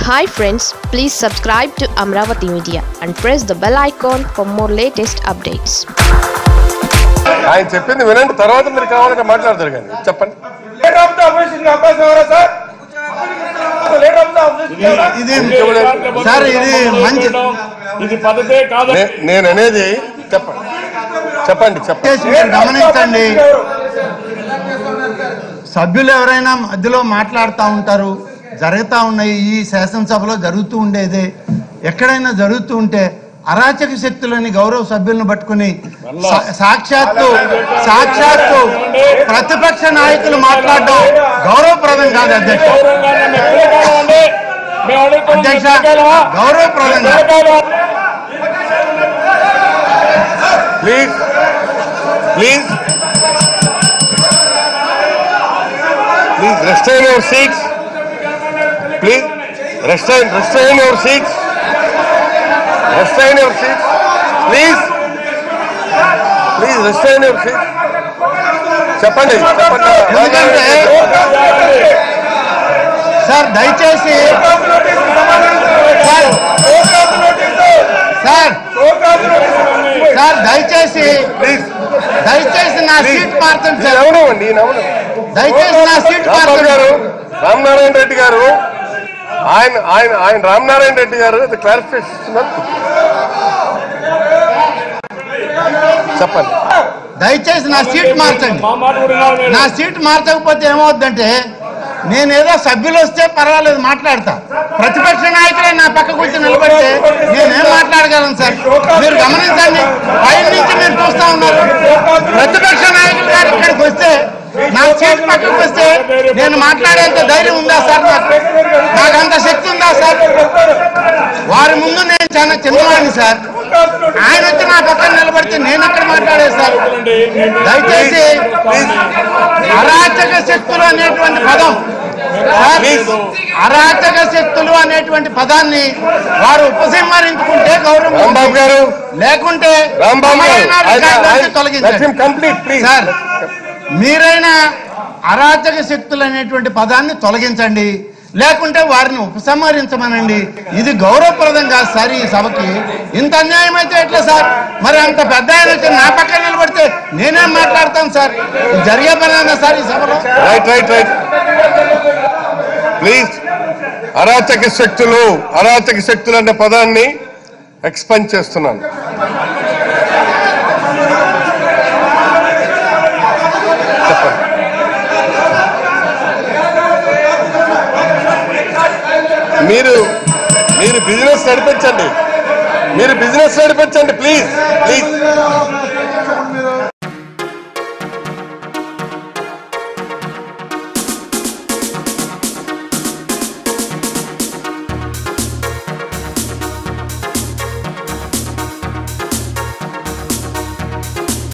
Hi friends please subscribe to Amaravati media and press the bell icon for more latest updates ఆయన చెప్పింది వినండి తర్వాత మీరు కావాలంటే మాట్లాడతారు కానీ చెప్పండి లీడర్ ఆఫ్ ద అపోజిషన్ అవకాశం ఎవరా sir leader of the opposition ఇది సార్ ఇది మంచి ఇది పద్ధతే కాదు నే- నేను అనేది చెప్పండి చెప్పండి చెప్పండి చేసి మీరు గమనించండి సభ్యులు ఎవరైనా మధ్యలో మాట్లాడుతూ ఉంటారు జరుగుతూ ఉన్నాయి ఈ శాసనసభలో జరుగుతూ ఉండేదే ఎక్కడైనా జరుగుతూ ఉంటే అరాచక శక్తులని గౌరవ సభ్యులను పట్టుకుని సా- సాక్షాత్తు సాక్షాత్తు ప్రతిపక్ష నాయకులు మాట్లాడడం గౌరవప్రదం కాదు అధ్యక్ష గౌరవంగానే మేము పిల్లకాయలమండి. మేము అడుగుతున్నాం, అధ్యక్ష మేము పిల్లకాయలమా? గౌరవప్రదంగా పిల్లకాయలమా? Please please please retain your seats please retain retain your seats retain your seats please please retain your seats చెప్పండి చెప్పండి ఎందుకంటే సార్ దయచేసి సార్ సార్ సార్ దయచేసి ప్లీజ్ దయచేసి నా సీట్ మార్చండి నేను సార్ అవునండి నేను అవును దయచేసి నా సీట్ రాంబాబు మార్చండి గారు రామనారాయణ రెడ్డి గారు ఆయన ఆయన ఆయన రామనారాయణ రెడ్డి గారు క్లారిఫికేషన్ ఇస్తున్నారు చెప్పండి దయచేసి నా సీట్ మార్చండి మా మాట కూడా వినాలి మీరు. నా సీట్ మార్చకపోతే ఏమవుద్దంటే నేనేదో సభ్యులు వస్తే పర్వాలేదు మాట్లాడతా ప్రతిపక్ష నాయకులే నా పక్క కూర్చొని నిలబడితే నేనేం మాట్లాడగలను సార్ మీరు గమనించండి పైన నుంచి మీరు చూస్తా ఉన్నారు ప్రతిపక్ష నాయకులు గారు ఇక్కడికి వస్తే నా సీట్ పక్కకు వస్తే నేను మాట్లాడేంత ధైర్యం ఉందా సార్ నాకు నాకు అంత శక్తి ఉందా సార్ వారి ముందు నేను చాలా చిన్నవాడిని సార్ ఆయన వచ్చి నా పక్కన నిలబడితే నేను ఎక్కడ మాట్లాడేది సార్ దయచేసి అరాచక శక్తులు అనేటువంటి పదం సార్, అరాచక శక్తులు అనేటువంటి పదాన్ని వారు ఉపసంహరించుకుంటే గౌరవం రాంబాబు గారు లేకుంటే రాంబాబు గారు తమరైనా ఆయన- రికార్డు నుంచి ఆయన- తొలగించండి. let him complete, please. Sir మీరైనా అరాచక శక్తులు అనేటువంటి పదాన్ని తొలగించండి లేకుంటే వారిని ఉపసంహరించమనండి ఇది గౌరవప్రదం కాదు సార్ ఈ సభకి ఇంత అన్యాయం అయితే ఎట్లా సార్ మరి అంత పెద్ద ఆయన వచ్చి నా పక్కన నిలబడితే నేనేం మాట్లాడతాను సార్ ఇది జరిగే పని సార్ ఈ సభలో రైట్ రైట్ రైట్ ప్లీజ్ అరాచక శక్తులు అరాచక శక్తులు అనే పదాన్ని ఎక్స్పెండ్ చేస్తున్నాను చెప్పండి మీరు మీరు బిజినెస్ నడిపించండి మీరు బిజినెస్ నడిపించండి ప్లీజ్